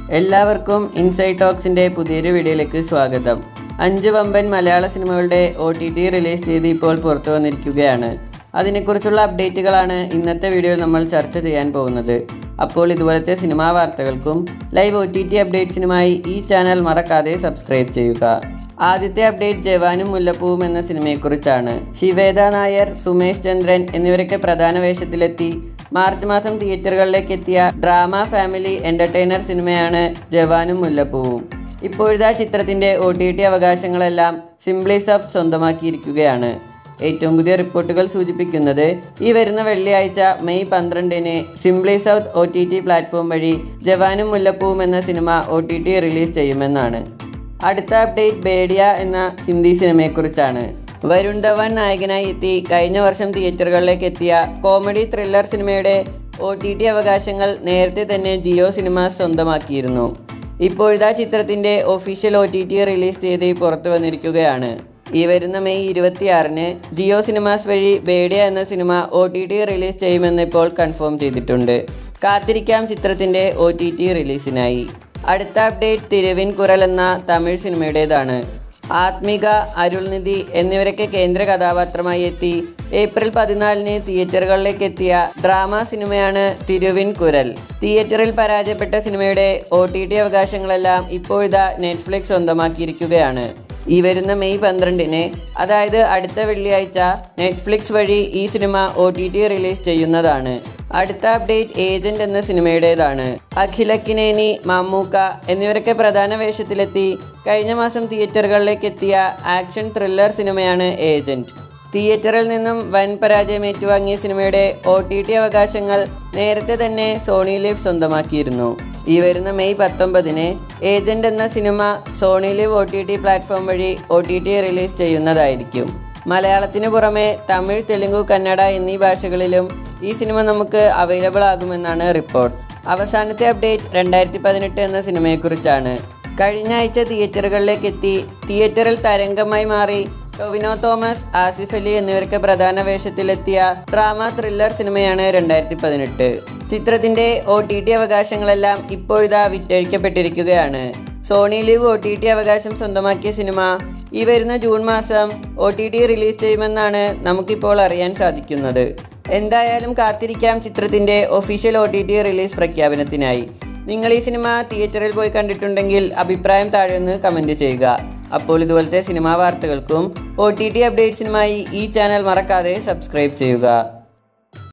എല്ലാവർക്കും ഇൻസൈഡ് ടോക്സിൻ്റെ പുതിയൊരു വീഡിയോയിലേക്ക് സ്വാഗതം അഞ്ച് വമ്പൻ മലയാള സിനിമകളുടെ ഒ ടി ടി റിലീസ് ചെയ്ത് ഇപ്പോൾ പുറത്തു വന്നിരിക്കുകയാണ് അതിനെക്കുറിച്ചുള്ള അപ്ഡേറ്റുകളാണ് ഇന്നത്തെ വീഡിയോയിൽ നമ്മൾ ചർച്ച ചെയ്യാൻ പോകുന്നത് അപ്പോൾ ഇതുപോലത്തെ സിനിമാ വാർത്തകൾക്കും ലൈവ് ഒ ടി ടി അപ്ഡേറ്റ്സിനുമായി ഈ ചാനൽ മറക്കാതെ സബ്സ്ക്രൈബ് ചെയ്യുക ആദ്യത്തെ അപ്ഡേറ്റ് ജവാനും മുല്ലപ്പൂവും എന്ന സിനിമയെക്കുറിച്ചാണ് ശിവേദ നായർ സുമേഷ് ചന്ദ്രൻ എന്നിവരൊക്കെ പ്രധാന വേഷത്തിലെത്തി മാർച്ച് മാസം തിയേറ്ററുകളിലേക്ക് എത്തിയ ഡ്രാമ ഫാമിലി എൻ്റർടൈനർ സിനിമയാണ് ജവാനും മുല്ലപ്പൂവും ഇപ്പോഴത്തെ ചിത്രത്തിൻ്റെ ഒ ടി ടി അവകാശങ്ങളെല്ലാം സിംപ്ലി സബ് സ്വന്തമാക്കിയിരിക്കുകയാണ് ഏറ്റവും പുതിയ റിപ്പോർട്ടുകൾ സൂചിപ്പിക്കുന്നത് ഈ വരുന്ന വെള്ളിയാഴ്ച മെയ് പന്ത്രണ്ടിന് Simply South O T T platform വഴി ജവാനും മുല്ലപ്പൂവും എന്ന സിനിമ ഒ ടി ടി റിലീസ് ചെയ്യുമെന്നാണ് അടുത്ത അപ്ഡേറ്റ് ബേഡിയ എന്ന ഹിന്ദി സിനിമയെക്കുറിച്ചാണ് വരുൺ ധവാൻ നായകനായി എത്തി കഴിഞ്ഞ വർഷം തിയേറ്ററുകളിലേക്ക് എത്തിയ കോമഡി ത്രില്ലർ സിനിമയുടെ ഒ ടി ടി അവകാശങ്ങൾ നേരത്തെ തന്നെ ജിയോ സിനിമാസ് സ്വന്തമാക്കിയിരുന്നു ഇപ്പോഴത്തെ ചിത്രത്തിൻ്റെ official O T T release ചെയ്ത് പുറത്തു വന്നിരിക്കുകയാണ് ഈ വരുന്ന മെയ് ഇരുപത്തിയാറിന് ജിയോ സിനിമാസ് വഴി ബേഡിയ എന്ന സിനിമ ഒ ടി ടി റിലീസ് ചെയ്യുമെന്ന് ഇപ്പോൾ കൺഫേം ചെയ്തിട്ടുണ്ട് കാത്തിരിക്കാം ചിത്രത്തിൻ്റെ ഒ ടി ടി റിലീസിനായി അടുത്ത അപ്ഡേറ്റ് തിരുവിൻ കുരൽ എന്ന തമിഴ് സിനിമയുടേതാണ് ആത്മിക അരുൾനിധി എന്നിവരൊക്കെ കേന്ദ്ര കഥാപാത്രമായി എത്തി ഏപ്രിൽ പതിനാലിന് തിയേറ്ററുകളിലേക്ക് എത്തിയ ഡ്രാമ സിനിമയാണ് തിരുവിൻ കുരൽ തിയേറ്ററിൽ പരാജയപ്പെട്ട സിനിമയുടെ ഒ ടി ടി അവകാശങ്ങളെല്ലാം ഇപ്പോഴിതാ നെറ്റ്ഫ്ലിക്സ് സ്വന്തമാക്കിയിരിക്കുകയാണ് ഈ വരുന്ന മെയ് പന്ത്രണ്ടിന് അതായത് അടുത്ത വെള്ളിയാഴ്ച നെറ്റ്ഫ്ലിക്സ് വഴി ഈ സിനിമ ഒ ടി ടി റിലീസ് ചെയ്യുന്നതാണ് അടുത്ത അപ്ഡേറ്റ് ഏജന്റ് എന്ന സിനിമയുടേതാണ് അഖിലക്കിനേനി മമ്മൂക്ക എന്നിവരൊക്കെ പ്രധാന വേഷത്തിലെത്തി കഴിഞ്ഞ മാസം തിയേറ്ററുകളിലേക്ക് എത്തിയ ആക്ഷൻ ത്രില്ലർ സിനിമയാണ് ഏജന്റ് തിയേറ്ററിൽ നിന്നും വൻ പരാജയം ഏറ്റുവാങ്ങിയ സിനിമയുടെ ഒ ടി ടി അവകാശങ്ങൾ നേരത്തെ തന്നെ സോണി ലീവ് സ്വന്തമാക്കിയിരുന്നു ഈ വരുന്ന മെയ് പത്തൊമ്പതിന് ഏജന്റ് എന്ന സിനിമ Sony Liv O T T platform വഴി ഒ ടി ടി റിലീസ് ചെയ്യുന്നതായിരിക്കും മലയാളത്തിന് പുറമെ തമിഴ് തെലുങ്കു കന്നഡ എന്നീ ഭാഷകളിലും ഈ സിനിമ നമുക്ക് അവൈലബിൾ ആകുമെന്നാണ് റിപ്പോർട്ട് അവസാനത്തെ അപ്ഡേറ്റ് രണ്ടായിരത്തി പതിനെട്ട് എന്ന സിനിമയെക്കുറിച്ചാണ് കഴിഞ്ഞ ആഴ്ച തിയേറ്ററുകളിലേക്ക് എത്തി തിയേറ്ററിൽ തരംഗമായി മാറി ടൊവിനോ തോമസ് ആസിഫ് അലി എന്നിവർക്ക് പ്രധാന വേഷത്തിലെത്തിയ ഡ്രാമ ത്രില്ലർ സിനിമയാണ് രണ്ടായിരത്തി പതിനെട്ട് ചിത്രത്തിന്റെ ഒ ടി ടി അവകാശങ്ങളെല്ലാം ഇപ്പോഴിതാ വിറ്റഴിക്കപ്പെട്ടിരിക്കുകയാണ് Sony Liv O T T അവകാശം സ്വന്തമാക്കിയ സിനിമ ഈ വരുന്ന ജൂൺ മാസം ഒ ടി ടി റിലീസ് ചെയ്യുമെന്നാണ് നമുക്കിപ്പോൾ അറിയാൻ സാധിക്കുന്നത് എന്തായാലും കാത്തിരിക്കാം ചിത്രത്തിന്റെ official O T T release പ്രഖ്യാപനത്തിനായി നിങ്ങൾ ഈ സിനിമ തിയേറ്ററിൽ പോയി കണ്ടിട്ടുണ്ടെങ്കിൽ അഭിപ്രായം താഴെ ഒന്ന് കമൻറ്റ് ചെയ്യുക അപ്പോൾ ഇതുപോലത്തെ സിനിമാ വാർത്തകൾക്കും ഒ ടി ടി അപ്ഡേറ്റ്സിനുമായി ഈ ചാനൽ മറക്കാതെ സബ്സ്ക്രൈബ് ചെയ്യുക